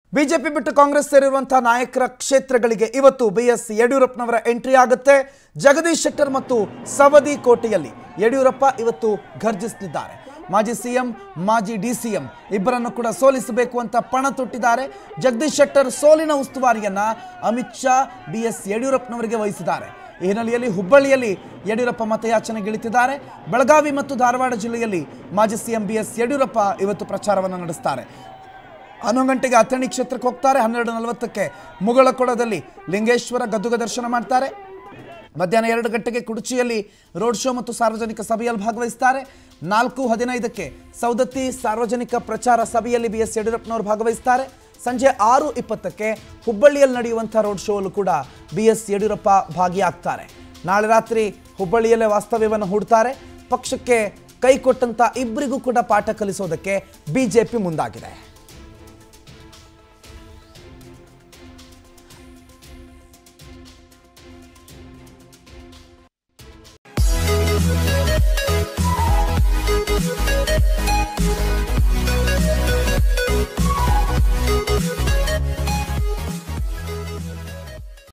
BJP ಬಿಟ್ಟು ಕಾಂಗ್ರೆಸ್ ಸೇರಿರುವಂತಹ ನಾಯಕರ ಕ್ಷೇತ್ರಗಳಿಗೆ ಇವತ್ತು ಬಿ ಎಸ್ ಯಡಿಯೂರಪ್ಪನವರ ಎಂಟ್ರಿ ಆಗುತ್ತೆ ಜಗದೀಶ್ ಶೆಟ್ಟರ್ ಮತ್ತು ಸವದಿ ಕೋಟೆಯಲ್ಲಿ ಯಡಿಯೂರಪ್ಪ ಇವತ್ತು ಘರ್ಜಿಸಲಿದ್ದಾರೆ ಮಾಜಿ ಸಿಎಂ ಮಾಜಿ ಡಿ ಸಿಎಂ ಇಬ್ಬರನ್ನು ಕೂಡ ಸೋಲಿಸಬೇಕು ಅಂತ ಪಣ ತೊಟ್ಟಿದ್ದಾರೆ ಜಗದೀಶ್ ಶೆಟ್ಟರ್ ಸೋಲಿನ ಉಸ್ತುವಾರಿಯನ್ನ ಅಮಿತ್ ಶಾ ಬಿ ಎಸ್ ಯಡಿಯೂರಪ್ಪನವರಿಗೆ ವಹಿಸಿದ್ದಾರೆ ಈ ಹಿನ್ನೆಲೆಯಲ್ಲಿ ಹುಬ್ಬಳ್ಳಿಯಲ್ಲಿ ಯಡಿಯೂರಪ್ಪ ಮತಯಾಚನೆಗಿಳಿತಿದ್ದಾರೆ ಬೆಳಗಾವಿ ಮತ್ತು ಧಾರವಾಡ ಜಿಲ್ಲೆಯಲ್ಲಿ ಮಾಜಿ ಸಿಎಂ ಬಿ ಎಸ್ ಯಡಿಯೂರಪ್ಪ ಇವತ್ತು ಪ್ರಚಾರವನ್ನು ನಡೆಸ್ತಾರೆ ಹನ್ನೊಂದು ಗಂಟೆಗೆ ಅಥಣಿ ಕ್ಷೇತ್ರಕ್ಕೆ ಹೋಗ್ತಾರೆ ಹನ್ನೆರಡು ನಲವತ್ತಕ್ಕೆ ಮುಗಳಕೊಳದಲ್ಲಿ ಲಿಂಗೇಶ್ವರ ಗದ್ದುಗ ದರ್ಶನ ಮಾಡ್ತಾರೆ ಮಧ್ಯಾಹ್ನ ಎರಡು ಗಂಟೆಗೆ ಕುಡುಚಿಯಲ್ಲಿ ರೋಡ್ ಶೋ ಮತ್ತು ಸಾರ್ವಜನಿಕ ಸಭೆಯಲ್ಲಿ ಭಾಗವಹಿಸ್ತಾರೆ ನಾಲ್ಕು ಹದಿನೈದಕ್ಕೆ ಸೌದತ್ತಿ ಸಾರ್ವಜನಿಕ ಪ್ರಚಾರ ಸಭೆಯಲ್ಲಿ ಬಿ ಎಸ್ ಯಡಿಯೂರಪ್ಪನವರು ಭಾಗವಹಿಸ್ತಾರೆ ಸಂಜೆ ಆರು ಇಪ್ಪತ್ತಕ್ಕೆ ಹುಬ್ಬಳ್ಳಿಯಲ್ಲಿ ನಡೆಯುವಂಥ ರೋಡ್ ಶೋ ಅಲ್ಲೂ ಕೂಡ ಬಿ ಎಸ್ ಯಡಿಯೂರಪ್ಪ ಭಾಗಿಯಾಗ್ತಾರೆ ನಾಳೆ ರಾತ್ರಿ ಹುಬ್ಬಳ್ಳಿಯಲ್ಲೇ ವಾಸ್ತವ್ಯವನ್ನು ಹೂಡ್ತಾರೆ ಪಕ್ಷಕ್ಕೆ ಕೈ ಕೊಟ್ಟಂತ ಇಬ್ಬರಿಗೂ ಕೂಡ ಪಾಠ ಕಲಿಸೋದಕ್ಕೆ ಬಿಜೆಪಿ ಮುಂದಾಗಿದೆ